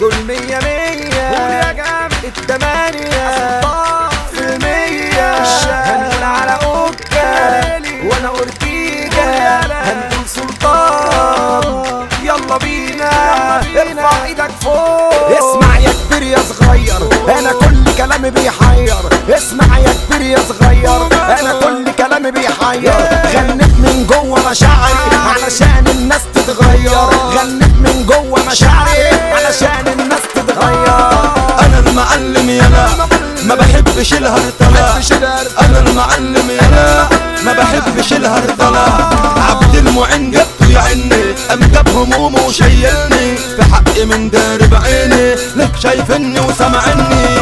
دول مية مية قول يا جامد التمانية في المية هنقول على اوكا وانا اورتيجا هنقول سلطان يلا بينا ارفع ايدك فوق اسمع يا كبير يا صغير انا كل كلامي بيحير اسمع يا كبير يا صغير انا كل كلامي بيحير غنيت من جوه مشاعري علشان الناس تتغير غنيت من جوه مشاعري علشان الناس تتغير انا المعلم يلا ما بحبش الهرطلة انا المعلم يلا ما بحبش الهرطلة عبد المعين جبته يعني قام جاب همومه وشيلني في حقي من دار بعيني ليه شايفني وسامعني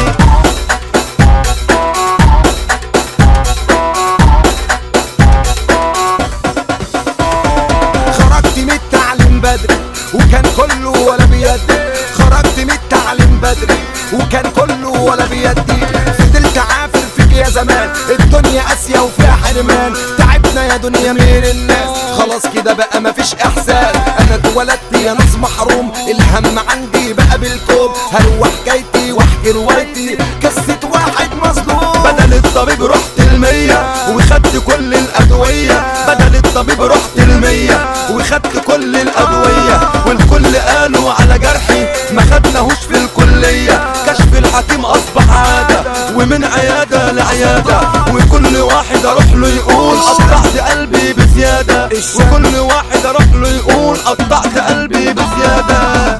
خرجت من التعليم بدري وكان كله ولا بيدي خرجت من التعليم بدري وكان كله ولا بيدي فضلت عافر فيك يا زمان الدنيا قاسية وفيها حرمان تعبنا يا دنيا من الناس خلاص كده بقى مفيش احسان انا اتولدت يا ناس محروم الهم عندي بقى بالكوم هروح حكايتي واحكي روايتي قصة واحد مظلوم بدل الطبيب رحت المية وخدت كل الأدوية بدل الطبيب رحت المية وخدت كل الأدوية والكل قالوا على جرحي ما خدناهوش في الكلية كشف الحكيم أصبح عادة ومن عيادة لعيادة وكل واحد أروح له يقول قطعت قلبي بزيادة وكل واحد أروح له يقول قطعت قلبي بزيادة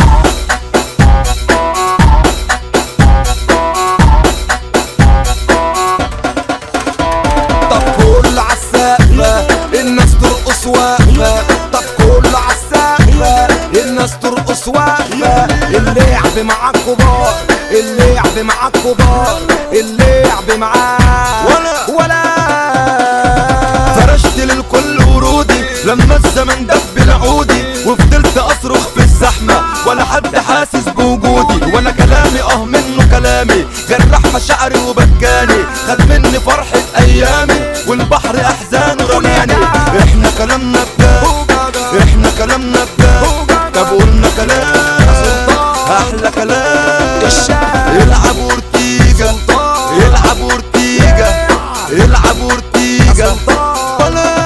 طب كل عالسقفة الناس ترقص واقفة طب كل عالسقفة الناس ترقص واقفة اللعب مع الكبار اللعب مع الكبار اللعب مع ولا- ولا فرشت للكل ورودي لما الزمن دب العودي وفضلت اصرخ في الزحمة ولا حد حاسس بوجودي ولا كلامي اه منه كلامي جرح مشاعري وبكاني خد مني فرحة ايامي والبحر احزانه رماني احنا كلامنا بجد احنا كلامنا بجد طب قلنا كلام احلى كلام يلعب اورتيجا يلعب اورتيجا يلعب اورتيجا ولا